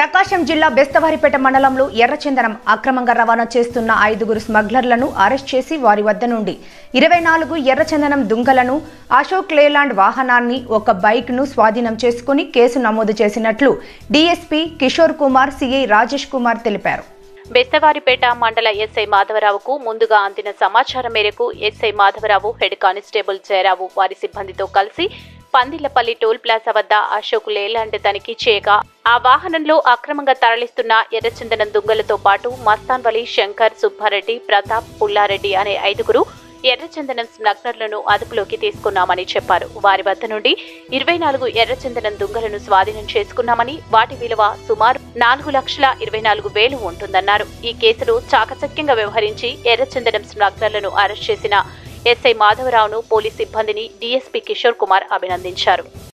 ప్రకాశం జిల్లా బెస్తవారిపేట మండలంలో ఎర్రచందనం అక్రమంగా రవాణా చేస్తున్న ఐదుగురు స్మగ్లర్లను అరెస్ట్ చేసి వారి వద్ద నుండి ఇరవై నాలుగు ఎర్రచందనం దుంగలను అశోక్ లేలాండ్ వాహనాన్ని ఒక బైక్ను స్వాధీనం చేసుకుని కేసు నమోదు చేసినట్లు డీఎస్పీ కిషోర్ కుమార్ సిఐ రాజేష్ కుమార్ తెలిపారు బెస్తవారిపేట మండల ఎస్ఐ మాధవరావుకు ముందుగా అందిన సమాచారం మేరకు SI Madhavarao head constable Jayarao వారి సిబ్బందితో కలిసి పందిళ్లపల్లి టోల్ ప్లాజా వద్ద అశోక్ లేలాండ్ తనిఖీ చేయగా ఆ వాహనంలో అక్రమంగా తరలిస్తున్న ఎర్రచందనం దుంగలతో పాటు మస్తాన్ వలి శంకర్ సుబ్బారెడ్డి ప్రతాప్ పుల్లారెడ్డి అనే ఐదుగురు ఎర్రచందనం స్మగ్లర్లను అదుపులోకి తీసుకున్నామని చెప్పారు వారి వద్ద నుండి ఇరవై నాలుగు ఎర్రచందనం దుంగలను స్వాధీనం చేసుకున్నామని వాటి విలువ సుమారు నాలుగు లక్షల ఇరవై నాలుగు వేలు ఉంటుందన్నారు ఈ కేసులో చాకచక్యంగా వ్యవహరించి ఎర్రచందనం స్మగ్లర్లను అరెస్ట్ చేసిన ఎస్ఐ మాధవరావును పోలీస్ సిబ్బందిని డీఎస్పీ కిషోర్ కుమార్ అభినందించారు